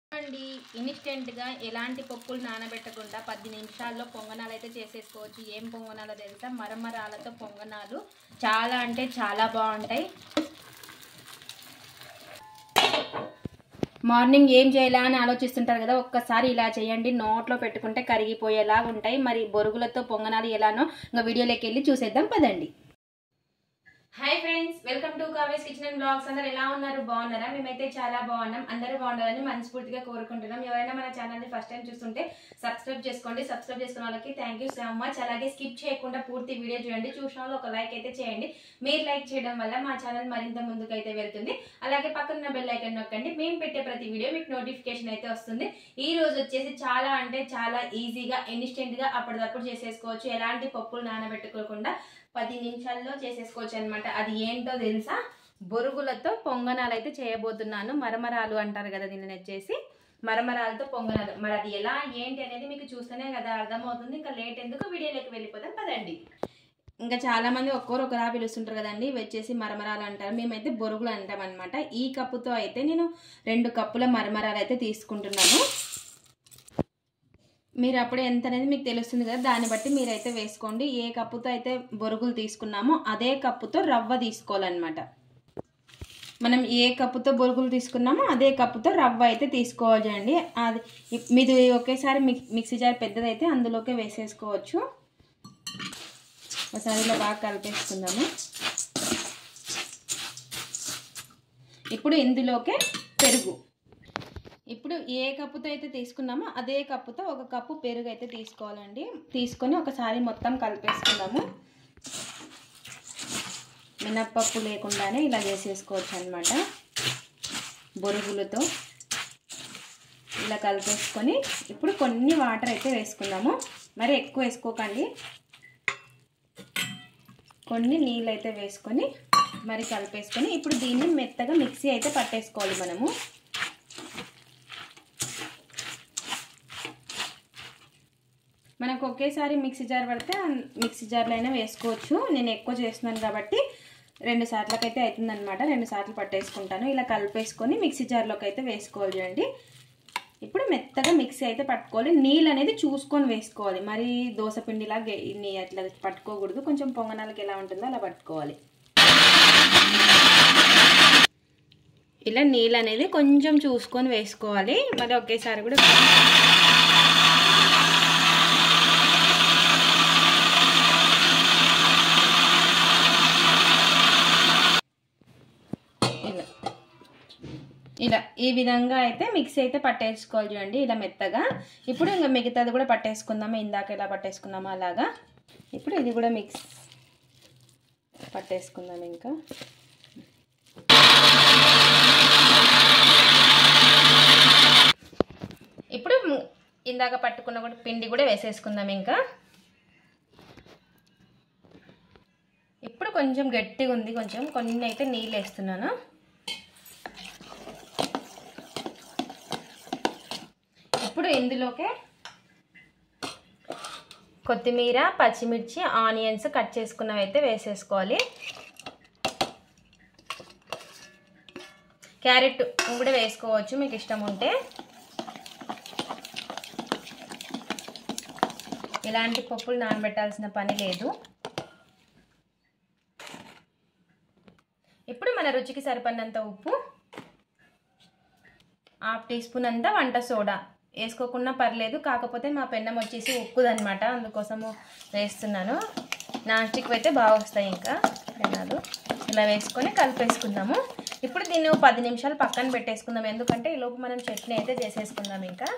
అండి ఇన్స్టెంట్గా ఎలాంటి పప్పులు నానబెట్టకుండా పది నిమిషాల్లో పొంగనాలు అయితే చేసేసుకోవచ్చు ఏం పొంగనాలో తెలుసా మరమరాలతో పొంగనాలు చాలా అంటే చాలా బాగుంటాయి మార్నింగ్ ఏం చేయాలా అని ఆలోచిస్తుంటారు కదా ఒక్కసారి ఇలా చేయండి నోట్లో పెట్టుకుంటే కరిగిపోయేలాగా ఉంటాయి మరి బొరుగులతో పొంగనాలు ఎలానో ఇంకా వీడియోలోకి వెళ్ళి చూసేద్దాం పదండి hi friends welcome to Kaave's kitchen and blogs అందరు ఎలా ఉన్నారు బాగున్నారా మేమైతే చాలా బాగున్నాం అందరూ బాగుండాలని మనస్ఫూర్తిగా కోరుకుంటున్నాం ఎవరైనా మన ఛానల్ ని ఫస్ట్ టైం చూస్తుంటే సబ్స్క్రైబ్ చేసుకోండి సబ్స్క్రైబ్ చేసుకున్న వాళ్ళకి థ్యాంక్ యూ సో మచ్ అలాగే స్కిప్ చేయకుండా పూర్తి వీడియో చూడండి చూసిన వాళ్ళు ఒక లైక్ అయితే చేయండి మీరు లైక్ చేయడం వల్ల మా ఛానల్ మరింత ముందుకు అయితే వెళ్తుంది అలాగే పక్కన బెల్ ఐకన్ నొక్కండి మేము పెట్టే ప్రతి వీడియో మీకు నోటిఫికేషన్ అయితే వస్తుంది ఈ రోజు వచ్చేసి చాలా అంటే చాలా ఈజీగా ఇన్స్టెంట్ గా అప్పటిదప్పుడు చేసేసుకోవచ్చు ఎలాంటి పప్పులు నానబెట్టుకోకుండా పది నిమిషాల్లో చేసేసుకోవచ్చు అనమాట అది ఏంటో తెలుసా బొరుగులతో పొంగనాలు అయితే చేయబోతున్నాను మరమరాలు అంటారు కదా దీన్ని వచ్చేసి మరమరాలతో పొంగనాలు మరి అది ఎలా ఏంటి అనేది మీకు చూస్తేనే కదా అర్థమవుతుంది ఇంకా లేట్ ఎందుకు వీడియోలోకి వెళ్ళిపోతాం పదండి ఇంకా చాలా మంది ఒక్కొరు ఒకలా పిలుస్తుంటారు కదండి ఇవి వచ్చేసి మరమరాలు అంటారు మేమైతే బొరుగులు అంటాం అనమాట ఈ కప్పుతో అయితే నేను రెండు కప్పుల మరమరాలు అయితే తీసుకుంటున్నాను మీరు అప్పుడు ఎంత అనేది మీకు తెలుస్తుంది కదా దాన్ని బట్టి మీరైతే వేసుకోండి ఏ కప్పుతో అయితే బొరుగులు తీసుకున్నామో అదే కప్పుతో రవ్వ తీసుకోవాలన్నమాట మనం ఏ కప్పుతో బొరుగులు తీసుకున్నామో అదే కప్పుతో రవ్వ అయితే తీసుకోవాలండి అది మీది ఒకేసారి మిక్ మిక్సీ జార్ పెద్దదైతే అందులోకే వేసేసుకోవచ్చు ఒకసారి ఇలా బాగా కలిపేసుకుందాము ఇప్పుడు ఇందులోకే పెరుగు ఇప్పుడు ఏ కప్పుతో అయితే తీసుకున్నామో అదే కప్పుతో ఒక కప్పు పెరుగు అయితే తీసుకోవాలండి తీసుకొని ఒకసారి మొత్తం కలిపేసుకుందాము మినప్పప్పు లేకుండానే ఇలా చేసేసుకోవచ్చు అనమాట బొరుగులతో ఇలా కలిపేసుకొని ఇప్పుడు కొన్ని వాటర్ అయితే వేసుకుందాము మరి ఎక్కువ వేసుకోకండి కొన్ని నీళ్ళు అయితే వేసుకొని మరి కలిపేసుకొని ఇప్పుడు దీన్ని మెత్తగా మిక్సీ అయితే పట్టేసుకోవాలి మనము మనకు ఒకేసారి మిక్సీ జార్ పడితే మిక్సీ జార్లో అయినా వేసుకోవచ్చు నేను ఎక్కువ చేస్తున్నాను కాబట్టి రెండు సార్లకి అయితే అవుతుందన్నమాట రెండు సార్లు పట్టేసుకుంటాను ఇలా కలిపేసుకొని మిక్సీ జార్లోకి అయితే వేసుకోవాలి చూడండి ఇప్పుడు మెత్తగా మిక్సీ అయితే పట్టుకోవాలి నీళ్ళు అనేది చూసుకొని వేసుకోవాలి మరి దోశ పిండిలా అట్లా పట్టుకోకూడదు కొంచెం పొంగనాలకి ఎలా ఉంటుందో అలా పట్టుకోవాలి ఇలా నీళ్ళు అనేది కొంచెం చూసుకొని వేసుకోవాలి మరి ఒకేసారి కూడా ఇలా ఇలా ఈ విధంగా అయితే మిక్సీ అయితే పట్టేసుకోవాలి చూడండి ఇలా మెత్తగా ఇప్పుడు ఇంకా మిగతాది కూడా పట్టేసుకుందాము ఇందాక ఎలా పట్టేసుకున్నామో అలాగా ఇప్పుడు ఇది కూడా మిక్స్ పట్టేసుకుందాం ఇంకా ఇప్పుడు ఇందాక పట్టుకున్న కూడా పిండి కూడా వేసేసుకుందాం ఇంకా ఇప్పుడు కొంచెం గట్టిగా ఉంది కొంచెం కొన్ని అయితే నీళ్ళు వేస్తున్నాను ఇప్పుడు ఇందులోకే కొత్తిమీర పచ్చిమిర్చి ఆనియన్స్ కట్ చేసుకున్నవి అయితే వేసేసుకోవాలి క్యారెట్ కూడా వేసుకోవచ్చు మీకు ఇష్టం ఉంటే ఇలాంటి పప్పులు నానబెట్టాల్సిన పని లేదు ఇప్పుడు మన రుచికి సరిపడినంత ఉప్పు హాఫ్ టీ స్పూన్ అంతా వంట సోడా వేసుకోకుండా పర్లేదు కాకపోతే మా పెన్నం వచ్చేసి ఉప్పుదనమాట అందుకోసము వేస్తున్నాను నాన్ స్టిక్ అయితే బాగా వస్తాయి ఇంకా పెన్నాలు ఇలా వేసుకొని కలిపేసుకుందాము ఇప్పుడు దీన్ని పది నిమిషాలు పక్కన పెట్టేసుకుందాం ఎందుకంటే ఈలోపు మనం చట్నీ అయితే చేసేసుకుందాం ఇంకా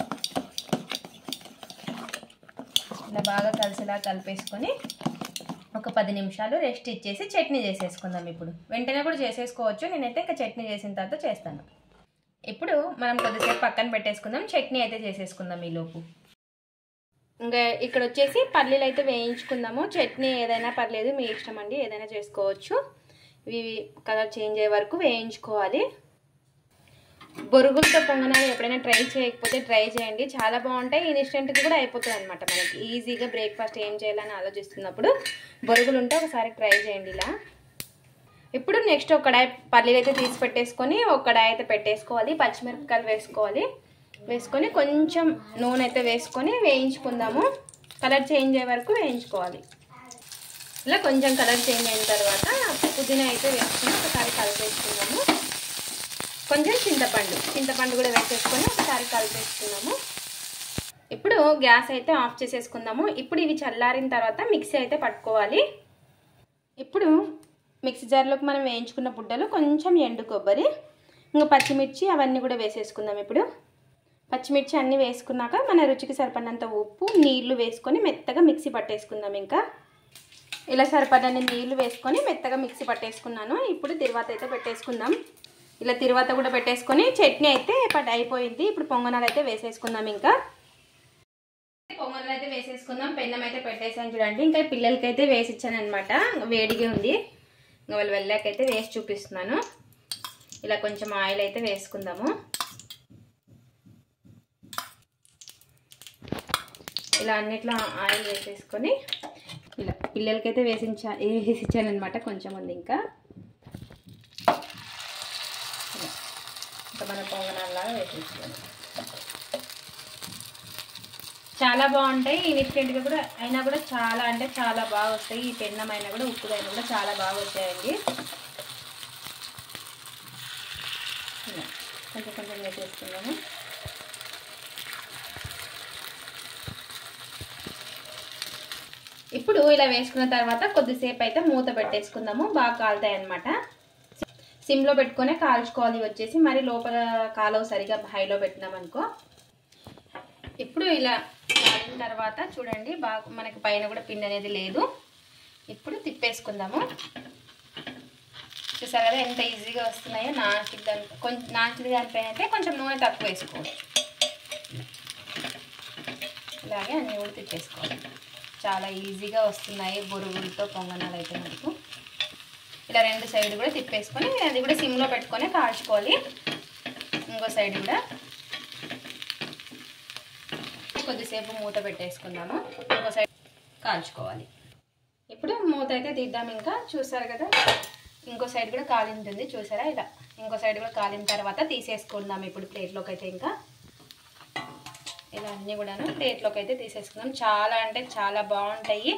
ఇలా బాగా కలిసిలా కలిపేసుకొని ఒక పది నిమిషాలు రెస్ట్ ఇచ్చేసి చట్నీ చేసేసుకుందాం ఇప్పుడు వెంటనే కూడా చేసేసుకోవచ్చు నేనైతే ఇంకా చట్నీ చేసిన తర్వాత చేస్తాను ఇప్పుడు మనం కొద్దిసేపు పక్కన పెట్టేసుకుందాం చట్నీ అయితే చేసేసుకుందాం ఈలోపు ఇంకా ఇక్కడ వచ్చేసి పల్లీలు అయితే వేయించుకుందాము చట్నీ ఏదైనా పర్లేదు మీ ఇష్టం అండి ఏదైనా చేసుకోవచ్చు ఇవి కలర్ చేంజ్ అయ్యే వరకు వేయించుకోవాలి బొరుగులతో పొంగనాలు ఎప్పుడైనా ట్రై చేయకపోతే ట్రై చేయండి చాలా బాగుంటాయి ఇన్స్టెంట్గా కూడా అయిపోతుంది అనమాట మనకి ఈజీగా బ్రేక్ఫాస్ట్ ఏం చేయాలని ఆలోచిస్తున్నప్పుడు బొరుగులు ఉంటే ఒకసారి ట్రై చేయండి ఇలా ఇప్పుడు నెక్స్ట్ ఒక కడాయి పల్లీలు అయితే తీసి పెట్టేసుకొని ఒక కడాయి అయితే పెట్టేసుకోవాలి పచ్చిమిరపకాయలు వేసుకోవాలి వేసుకొని కొంచెం నూనె అయితే వేసుకొని వేయించుకుందాము కలర్ చేంజ్ అయ్యే వరకు వేయించుకోవాలి ఇలా కొంచెం కలర్ చేంజ్ అయిన తర్వాత పుదీనా అయితే వేసుకొని ఒకసారి కలిపేసుకుందాము కొంచెం చింతపండు చింతపండు కూడా వేసేసుకొని ఒకసారి కలిపేసుకుందాము ఇప్పుడు గ్యాస్ అయితే ఆఫ్ చేసేసుకుందాము ఇప్పుడు ఇవి చల్లారిన తర్వాత మిక్సీ అయితే పట్టుకోవాలి ఇప్పుడు మిక్సీ జార్లోకి మనం వేయించుకున్న బుడ్డలు కొంచెం ఎండు కొబ్బరి ఇంకా పచ్చిమిర్చి అవన్నీ కూడా వేసేసుకుందాం ఇప్పుడు పచ్చిమిర్చి అన్నీ వేసుకున్నాక మన రుచికి సరిపడినంత ఉప్పు నీళ్లు వేసుకొని మెత్తగా మిక్సీ పట్టేసుకుందాం ఇంకా ఇలా సరిపడని నీళ్లు వేసుకొని మెత్తగా మిక్సీ పట్టేసుకున్నాను ఇప్పుడు తిరువాత అయితే పెట్టేసుకుందాం ఇలా తిరువాత కూడా పెట్టేసుకొని చట్నీ అయితే పట్ అయిపోయింది ఇప్పుడు పొంగనాలు అయితే వేసేసుకుందాం ఇంకా పొంగనాలు అయితే వేసేసుకుందాం పెన్నం అయితే పెట్టేసాను చూడండి ఇంకా పిల్లలకి అయితే వేసి ఇచ్చాను అనమాట వేడిగా ఉంది ఇంకా వాళ్ళు వెళ్ళాకైతే వేసి చూపిస్తున్నాను ఇలా కొంచెం ఆయిల్ అయితే వేసుకుందాము ఇలా అన్నిట్లో ఆయిల్ వేసేసుకొని ఇలా పిల్లలకైతే వేసించా వేసి ఇచ్చాను అనమాట కొంచెం ఉంది ఇంకా ఇంకా మన పొంగనాల్లాగా వేసేసుకోండి చాలా బాగుంటాయి డిఫరెంట్గా కూడా అయినా కూడా చాలా అంటే చాలా బాగా వస్తాయి ఈ పెన్నం అయినా కూడా ఉప్పుదైనా కూడా చాలా బాగా వచ్చాయండి ఇలా కొంచెం కొంచెం వేసేసుకున్నాము ఇప్పుడు ఇలా వేసుకున్న తర్వాత కొద్దిసేపు అయితే మూత పెట్టేసుకుందాము బాగా కాలుతాయి అనమాట సిమ్లో పెట్టుకొని కాల్చుకోవాలి వచ్చేసి మరి లోపల కాలువ సరిగా హైలో పెట్టినాం అనుకో ఇప్పుడు ఇలా కాలిన తర్వాత చూడండి బాగా మనకి పైన కూడా పిండి అనేది లేదు ఇప్పుడు తిప్పేసుకుందాము చూసారు కదా ఎంత ఈజీగా వస్తున్నాయో నాన్చిది దాని కొంచెం నాన్చిది దానిపైన అయితే కొంచెం నూనె తక్కువ వేసుకోవచ్చు ఇలాగే అన్నీ కూడా తిప్పేసుకోవాలి చాలా ఈజీగా వస్తున్నాయి బొరుగులతో పొంగనాలు అయితే మనకు ఇలా రెండు సైడ్ కూడా తిప్పేసుకొని అది కూడా సిమ్లో పెట్టుకొని కాల్చుకోవాలి ఇంకో సైడ్ కూడా కొద్దిసేపు మూత పెట్టేసుకుందాము ఇంకో సైడ్ కాల్చుకోవాలి ఇప్పుడు మూత అయితే తీద్దాం ఇంకా చూసారు కదా ఇంకో సైడ్ కూడా కాలింటుంది చూసారా ఇలా ఇంకో సైడ్ కూడా కాలిన తర్వాత తీసేసుకుందాం ఇప్పుడు ప్లేట్లోకి అయితే ఇంకా ఇలా అన్నీ కూడాను ప్లేట్లోకి అయితే తీసేసుకుందాం చాలా అంటే చాలా బాగుంటాయి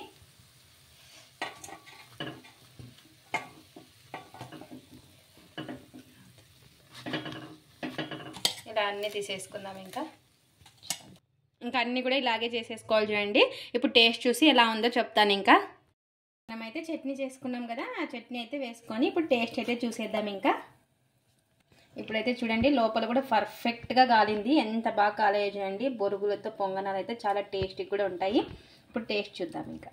ఇలా అన్నీ తీసేసుకుందాం ఇంకా ఇంకా అన్నీ కూడా ఇలాగే చేసేసుకోవాలి చూడండి ఇప్పుడు టేస్ట్ చూసి ఎలా ఉందో చెప్తాను ఇంకా మనమైతే చట్నీ చేసుకున్నాం కదా ఆ చట్నీ అయితే వేసుకొని ఇప్పుడు టేస్ట్ అయితే చూసేద్దాం ఇంకా ఇప్పుడైతే చూడండి లోపల కూడా పర్ఫెక్ట్గా కాలింది ఎంత బాగా కాలేజ్ చూడండి బొరుగులతో పొంగనాలు అయితే చాలా టేస్టీ కూడా ఉంటాయి ఇప్పుడు టేస్ట్ చూద్దాం ఇంకా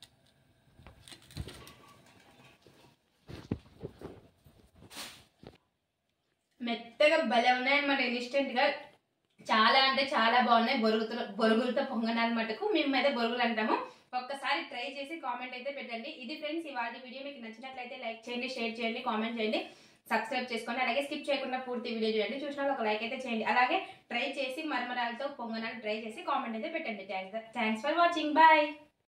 మెత్తగా భలే ఉన్నాయన్నమాట ఇన్స్టెంట్గా చాలా అంటే చాలా బాగున్నాయి బొరుగుతో బొరుగులతో పొంగనాలు మటుకు మేమైతే బొరుగులు అంటాము ఒక్కసారి ట్రై చేసి కామెంట్ అయితే పెట్టండి ఇది ఫ్రెండ్స్ ఇవాళ వీడియో మీకు నచ్చినట్లయితే లైక్ చేయండి షేర్ చేయండి కామెంట్ చేయండి సబ్స్క్రైబ్ చేసుకోండి అలాగే స్కిప్ చేయకుండా పూర్తి వీడియో చూడండి చూసిన వాళ్ళు ఒక లైక్ అయితే చేయండి అలాగే ట్రై చేసి మరమరాలతో పొంగనాలు ట్రై చేసి కామెంట్ అయితే పెట్టండి థ్యాంక్స్ ఫర్ వాచింగ్ బాయ్